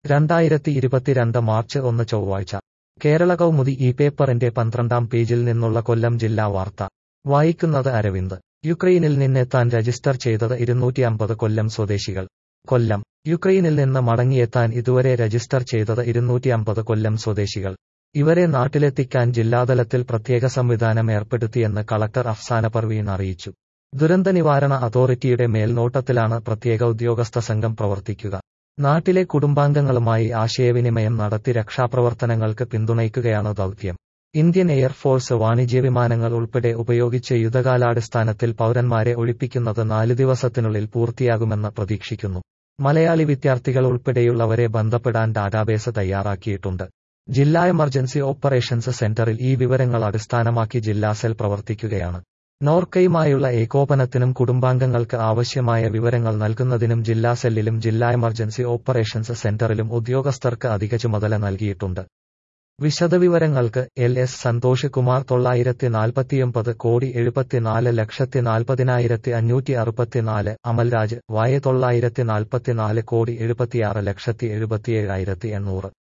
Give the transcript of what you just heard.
രണ്ടായിരത്തി ഇരുപത്തിരണ്ട് മാർച്ച് ഒന്ന് ചൊവ്വാഴ്ച കേരള കൗമുദി ഈ പേപ്പറിന്റെ പന്ത്രണ്ടാം പേജിൽ നിന്നുള്ള കൊല്ലം ജില്ലാ വാർത്ത വായിക്കുന്നത് അരവിന്ദ് യുക്രൈനിൽ നിന്നെത്താൻ രജിസ്റ്റർ ചെയ്തത് ഇരുന്നൂറ്റി അമ്പത് കൊല്ലം സ്വദേശികൾ കൊല്ലം യുക്രൈനിൽ നിന്ന് മടങ്ങിയെത്താൻ ഇതുവരെ രജിസ്റ്റർ ചെയ്തത് ഇരുന്നൂറ്റി അമ്പത് കൊല്ലം സ്വദേശികൾ ഇവരെ നാട്ടിലെത്തിക്കാൻ ജില്ലാതലത്തിൽ പ്രത്യേക സംവിധാനം ഏർപ്പെടുത്തിയെന്ന് കളക്ടർ അഫ്സാന പർവീൻ അറിയിച്ചു ദുരന്ത നിവാരണ അതോറിറ്റിയുടെ മേൽനോട്ടത്തിലാണ് പ്രത്യേക ഉദ്യോഗസ്ഥ സംഘം പ്രവർത്തിക്കുക നാട്ടിലെ കുടുംബാംഗങ്ങളുമായി ആശയവിനിമയം നടത്തി രക്ഷാപ്രവർത്തനങ്ങൾക്ക് പിന്തുണയ്ക്കുകയാണ് ദൗത്യം ഇന്ത്യൻ എയർഫോഴ്സ് വാണിജ്യ വിമാനങ്ങൾ ഉൾപ്പെടെ ഉപയോഗിച്ച് യുദ്ധകാലാടിസ്ഥാനത്തിൽ പൗരന്മാരെ ഒഴിപ്പിക്കുന്നത് നാല് ദിവസത്തിനുള്ളിൽ പൂർത്തിയാകുമെന്ന് പ്രതീക്ഷിക്കുന്നു മലയാളി വിദ്യാർത്ഥികൾ ഉൾപ്പെടെയുള്ളവരെ ബന്ധപ്പെടാൻ ഡാറ്റാബേസ് തയ്യാറാക്കിയിട്ടുണ്ട് ജില്ലാ എമർജൻസി ഓപ്പറേഷൻസ് സെന്ററിൽ ഈ വിവരങ്ങൾ അടിസ്ഥാനമാക്കി ജില്ലാ സെൽ പ്രവർത്തിക്കുകയാണ് നോർക്കയുമായുള്ള ഏകോപനത്തിനും കുടുംബാംഗങ്ങൾക്ക് ആവശ്യമായ വിവരങ്ങൾ നൽകുന്നതിനും ജില്ലാ സെല്ലിലും ജില്ലാ എമർജൻസി ഓപ്പറേഷൻസ് സെന്ററിലും ഉദ്യോഗസ്ഥർക്ക് അധിക ചുമതല നൽകിയിട്ടുണ്ട് വിശദവിവരങ്ങൾക്ക് എൽ എസ് സന്തോഷ് കുമാർ തൊള്ളായിരത്തി നാൽപ്പത്തിയൊമ്പത് കോടി എഴുപത്തിനാല് ലക്ഷത്തി നാൽപ്പതിനായിരത്തി അഞ്ഞൂറ്റി അറുപത്തിനാല് അമൽരാജ് വായ തൊള്ളായിരത്തി നാൽപ്പത്തിനാല് കോടി എഴുപത്തിയാറ് ലക്ഷത്തി എഴുപത്തിയേഴായിരത്തി എണ്ണൂറ്